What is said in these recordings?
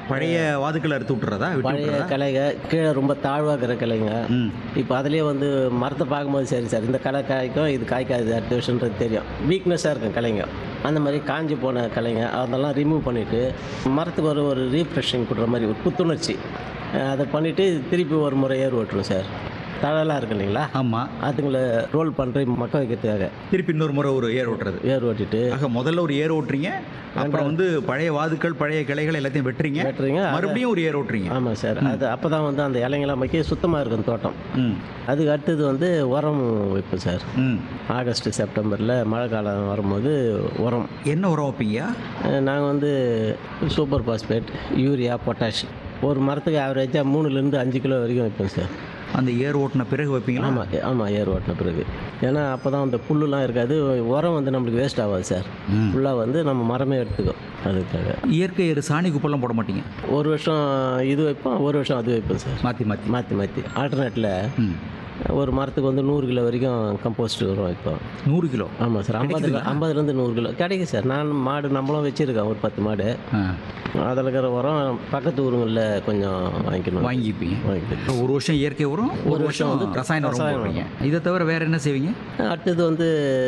பழைய வாதுக்களை அறுத்து விட்டுறதா விட்டு பழைய விட்டுறதா கிளைங்க கீழே ரொம்ப தாழ்வாக இருக்கிற கிளைங்க ம் இப்போ அதுலேயே வந்து மரத்தை பார்க்கும்போது சரி சார் இந்த களை காய்க்கும் இது காய்க்காது அடுத்த வருஷன்றது தெரியும் வீக்னஸாக இருக்கும் கிளைங்க அந்த மாதிரி காஞ்சி போன கிளைங்க அதெல்லாம் ரிமூவ் பண்ணிவிட்டு மரத்துக்கு ஒரு ஒரு ரீஃப்ரெஷிங் கொடுக்குற மாதிரி ஒரு புத்துணர்ச்சி அஹ் அதை பண்ணிவிட்டு திருப்பி ஒரு முறை ஏர் ஓட்டுருவோம் சார் தழலாம் இருக்கு இல்லைங்களா ஆமாம் அதுங்களை ரோல் பண்ணுற மக்க வைக்கிறதுக்காக திருப்பி இன்னொரு முறை ஒரு ஏர் ஓட்டுறது ஏர் ஓட்டிட்டு ஆக முதல்ல ஒரு ஏர் ஓட்டுறீங்க அப்புறம் வந்து பழைய வாதுக்கள் பழைய கிளைகள் எல்லாத்தையும் வெட்டுறீங்க வெட்டுறீங்க மறுபடியும் ஒரு ஏர் ஓட்டுறீங்க ஆமாம் சார் அது அப்போ தான் வந்து அந்த இலைங்கெல்லாம் மக்கி சுத்தமாக இருக்கும் தோட்டம் ம் அதுக்கு அடுத்தது வந்து உரம் வைப்போம் சார் ம் ஆகஸ்ட் செப்டம்பரில் மழை காலம் வரும்போது உரம் என்ன உரம் வைப்பீங்க நாங்கள் வந்து சூப்பர் பாஸ்பேட் யூரியா பொட்டாஷ் ஒரு மரத்துக்கு ஆவரேஜாக மூணுலேருந்து அஞ்சு கிலோ வரைக்கும் வைப்போம் சார் அந்த ஏர் ஓட்டின பிறகு வைப்பீங்களா ஆமாம் ஆமாம் ஏர் ஓட்டின பிறகு ஏன்னா அப்போ தான் அந்த புல்லுலாம் இருக்காது உரம் வந்து நம்மளுக்கு வேஸ்ட் ஆகாது சார் ம். ஃபுல்லாக வந்து நம்ம மரமே எடுத்துக்கும் அதுக்காக இயற்கை எரு சாணி குப்பெல்லாம் போட மாட்டீங்க ஒரு வருஷம் இது வைப்போம் ஒரு வருஷம் அது வைப்போம் சார் மாற்றி மாற்றி மாற்றி மாற்றி ஆல்டர்னேட்டில் ம் ஒரு மரத்துக்கு வந்து நூறு கிலோ வரைக்கும் கம்போஸ்ட் உரம் வைப்போம் நூறு கிலோ ஆமாம் சார் ஐம்பது ஐம்பதுலேருந்து நூறு கிலோ கிடைக்கும் சார் நான் மாடு நம்மளும் வச்சுருக்கேன் ஒரு பத்து மாடு ஆ அதில் இருக்கிற உரம் பக்கத்து ஊருங்களில் கொஞ்சம் வாங்கிக்கணும் வாங்கிப்பீங்க வாங்கிக்கணும் இப்போ ஒரு வருஷம் இயற்கை உரம் ஒரு வருஷம் வந்து ரசாயன உரம் ரசாயன போடுறீங்க இதை தவிர வேற என்ன செய்வீங்க அடுத்தது வந்து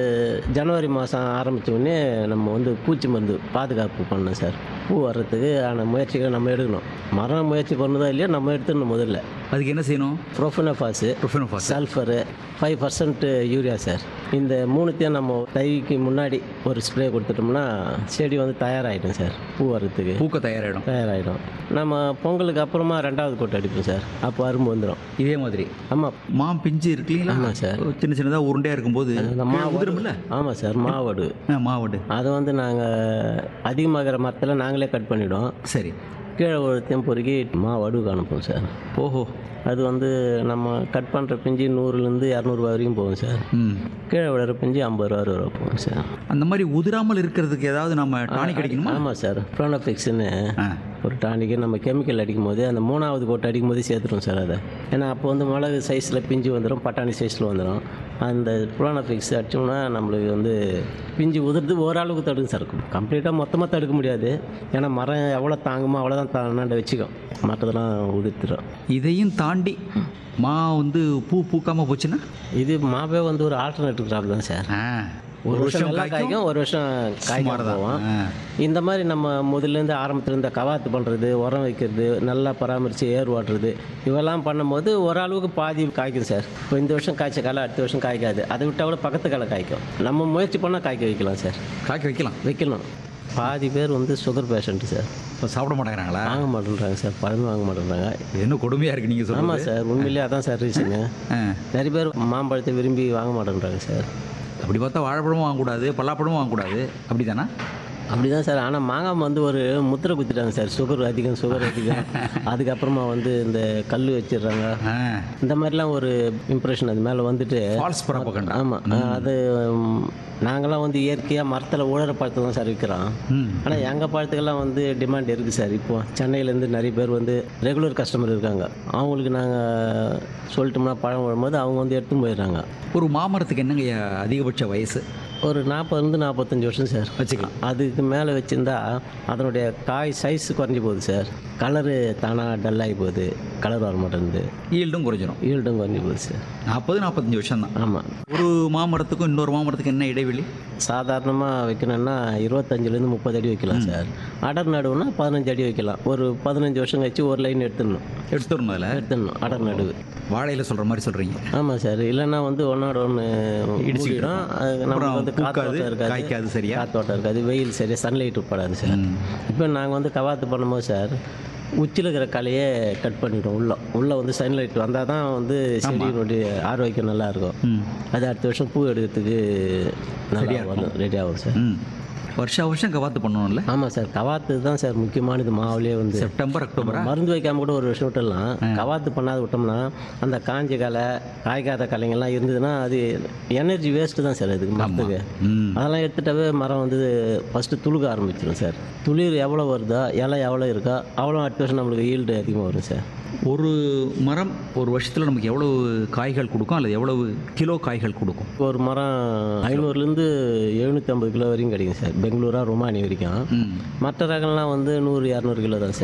ஜனவரி மாதம் ஆரம்பித்த உடனே நம்ம வந்து பூச்சி மருந்து பாதுகாப்பு பண்ணோம் சார் பூ வர்றதுக்கு ஆன முயற்சிகளை நம்ம எடுக்கணும் மரம் முயற்சி பண்ணதோ இல்லையோ நம்ம எடுத்துடணும் முதல்ல அதுக்கு என்ன செய்யணும் ப்ரொஃபனோஃபாஸு ப்ரொஃபனோஃபாஸ் sulphur five percent urea sir இந்த மூணுத்தையும் நம்ம தைக்கு முன்னாடி ஒரு ஸ்ப்ரே கொடுத்துட்டோம்னா செடி வந்து தயாராகிடும் சார் பூ வர்றதுக்கு பூக்க தயாராகிடும் தயாராகிடும் நம்ம பொங்கலுக்கு அப்புறமா ரெண்டாவது கோட்டை அடிப்போம் சார் அப்போ அரும்பு வந்துடும் இதே மாதிரி ஆமாம் மாம் பிஞ்சு இருக்கு இல்லைங்களா ஆமாம் சார் சின்ன சின்னதாக உருண்டையாக இருக்கும்போது அந்த மாவு உதிரும்ல ஆமாம் சார் மாவடு ஆ, மாவடு அதை வந்து நாங்கள் அதிகமாகிற மரத்தில் நாங்களே கட் பண்ணிவிடுவோம் சரி கீழே ஒருத்தையும் பொறுக்கி மாவடுக்கு அனுப்புவோம் சார் ஓஹோ அது வந்து நம்ம கட் பண்ணுற பிஞ்சு நூறுலேருந்து இரநூறுவா வரைக்கும் போகும் சார் ம் கீழே விழுற பிஞ்சு ஐம்பது ரூபா அறுபது ரூபா போகும் சார் அந்த மாதிரி உதிராமல் இருக்கிறதுக்கு ஏதாவது நம்ம டானிக் அடிக்கணுமா ஆமாம் சார் ப்ரோனோஃபிக்ஸ்னு ஆ ஒரு டானிக்கு நம்ம கெமிக்கல் அடிக்கும் போது அந்த மூணாவது கோட்டை அடிக்கும் போது சேர்த்துருவோம் சார் அதை ஏன்னா அப்போ வந்து மிளகு சைஸில் பிஞ்சு வந்துடும் பட்டாணி சைஸில் வந்துடும் அந்த ப்ரோனோஃபிக்ஸ் அடிச்சோம்னா நம்மளுக்கு வந்து பிஞ்சு உதிர்ந்து ஓரளவுக்கு தடுக்கும் சார் கம்ப்ளீட்டாக மொத்தமாக தடுக்க முடியாது ஏன்னா மரம் எவ்வளோ தாங்குமோ அவ்வளோதான் தாண்டாண்ட வச்சுக்கும் மற்றதெல்லாம் உதிர்த்துடும் இதையும் தாண்டி மா வந்து பூ பூக்காமல் போச்சுன்னா இது மாவே வந்து ஒரு ஆல்டர்னேட்டிவ் கிராப் தான் சார் ஆ ஒரு வருஷம் நல்லா காய்க்கும் ஒரு வருஷம் காய்க்காம போவோம் ஆ இந்த மாதிரி நம்ம முதல்லேருந்து ஆரம்பத்துலேருந்து கவாத்து பண்ணுறது உரம் வைக்கிறது நல்லா பராமரித்து ஏர் ஓட்டுறது இவெல்லாம் பண்ணும்போது ஓரளவுக்கு பாதி காய்க்கும் சார் இப்போ இந்த வருஷம் காய்ச்ச காலை அடுத்த வருஷம் காய்க்காது அதை விட்டால் கூட பக்கத்து காலை காய்க்கும் நம்ம முயற்சி பண்ணால் காய்க்க வைக்கலாம் சார் காய்க்க வைக்கலாம் வைக்கணும் பாதி பேர் வந்து சுகர் பேஷண்ட்டு சார் இப்போ சாப்பிட மாட்டேங்கிறாங்களா வாங்க மாட்டேன்றாங்க சார் பழமே வாங்க மாட்டேன்றாங்க இது என்ன கொடுமையாக இருக்குது நீங்கள் சொல்லுங்கள் ஆமாம் சார் உண்மையிலேயே அதான் சார் ரீசனு ஆ நிறைய பேர் மாம்பழத்தை விரும்பி வாங்க மாட்டேன்றாங்க சார் அப்படி பார்த்தா வாழைப்பழமும் வாங்கக்கூடாது பல்லாப்பழமும் வாங்கக்கூடாது அப்படி தானே அப்படி தான் சார் ஆனால் மாங்காய் வந்து ஒரு முத்திரை குத்திட்டாங்க சார் சுகர் அதிகம் சுகர் அதிகம் அதுக்கப்புறமா வந்து இந்த கல் வச்சிடுறாங்க ஆ இந்த மாதிரிலாம் ஒரு இம்ப்ரெஷன் அது மேலே வந்துட்டு ஃபால்ஸ் ப்ராபகண்டா ஆமாம் அது ம், நாங்களாம் வந்து இயற்கையாக மரத்தில் உழற பழத்தை தான் சார் விற்கிறோம் ம் ஆனால் எங்கள் பழத்துக்கெல்லாம் வந்து டிமாண்ட் இருக்குது சார் இப்போ சென்னையிலேருந்து நிறைய பேர் வந்து ரெகுலர் கஸ்டமர் இருக்காங்க அவங்களுக்கு நாங்கள் சொல்லிட்டோம்னா பழம் வரும்போது அவங்க வந்து எடுத்துன்னு போயிடுறாங்க ஒரு மாமரத்துக்கு என்னங்க அதிகபட்ச வயசு ஒரு நாற்பதுலேருந்து நாற்பத்தஞ்சு வருஷம் சார் வச்சுக்கலாம் அதுக்கு மேலே வச்சுருந்தா அதனுடைய காய் சைஸ் குறைஞ்சி போகுது சார் கலரு தானாக டல்லாகி போகுது கலர் வர மாட்டேங்குது ஈல்டும் குறைஞ்சிரும் ஈல்டும் குறைஞ்சி போகுது சார் நாற்பது நாற்பத்தஞ்சு வருஷம் தான் ஆமாம் ஒரு மாமரத்துக்கும் இன்னொரு மாமரத்துக்கும் என்ன இடைவெளி சாதாரணமாக வைக்கணும்னா இருபத்தஞ்சிலேருந்து முப்பது அடி வைக்கலாம் சார் அடர் நடுவுனா பதினஞ்சு அடி வைக்கலாம் ஒரு பதினஞ்சு வருஷம் கழிச்சு ஒரு லைன் எடுத்துடணும் எடுத்துடணும் அதில் எடுத்துடணும் அடர் நடுவு வாழையில் சொல்கிற மாதிரி சொல்கிறீங்க ஆமாம் சார் இல்லைன்னா வந்து ஒன்றோட ஒன்று இடிச்சுக்கிடும் அது நமக்கு வந்து காத்தோட்டம் இருக்காது காய்க்காது சரியா காத்தோட்டம் இருக்காது வெயில் சரியாக சன்லைட் உட்படாது சார் ம். இப்போ நாங்கள் வந்து கவாத்து பண்ணும்போது சார் உச்சியில் இருக்கிற கலையே கட் பண்ணிட்டோம் உள்ள உள்ளே வந்து சன்லைட் வந்தால் தான் வந்து செடியினுடைய ஆரோக்கியம் நல்லா இருக்கும் ம் அது அடுத்த வருஷம் பூ எடுக்கிறதுக்கு நல்லா வரும் ரெடி ஆகும் சார் ம் வருஷா வருஷம் கவாத்து பண்ணணும்ல ஆமாம் சார் கவாத்து தான் சார் முக்கியமானது மாவுலேயே வந்து செப்டம்பர் அக்டோபரா மருந்து வைக்காம கூட ஒரு வருஷம் விட்டுடலாம் கவாத்து பண்ணாத விட்டோம்னா அந்த காஞ்ச களை காய்க்காத கலைங்கள்லாம் இருந்ததுன்னா அது எனர்ஜி வேஸ்ட்டு தான் சார் அதுக்கு மரத்துக்கு ம் அதெல்லாம் எடுத்துட்டாவே மரம் வந்து ஃபஸ்ட்டு துளுக்க ஆரம்பிச்சிடும் சார் துளிர் எவ்வளோ வருதோ இலை எவ்வளோ இருக்கோ அவ்வளோ அடுத்த வருஷம் நம்மளுக்கு ஈல்டு அதிகமாக வரும் சார் ஒரு மரம் ஒரு வருஷத்தில் நமக்கு எவ்வளவு காய்கள் கொடுக்கும் அல்லது எவ்வளவு கிலோ காய்கள் கொடுக்கும் ஒரு மரம் ஐநூறுலேருந்து எழுநூற்றி ஐம்பது கிலோ வரைக்கும் கிடைக்கும் சார் பெங்களூரா ரொமானி வரைக்கும் ம் மற்ற ரகம்லாம் வந்து நூறு இரநூறு கிலோ தான் சார்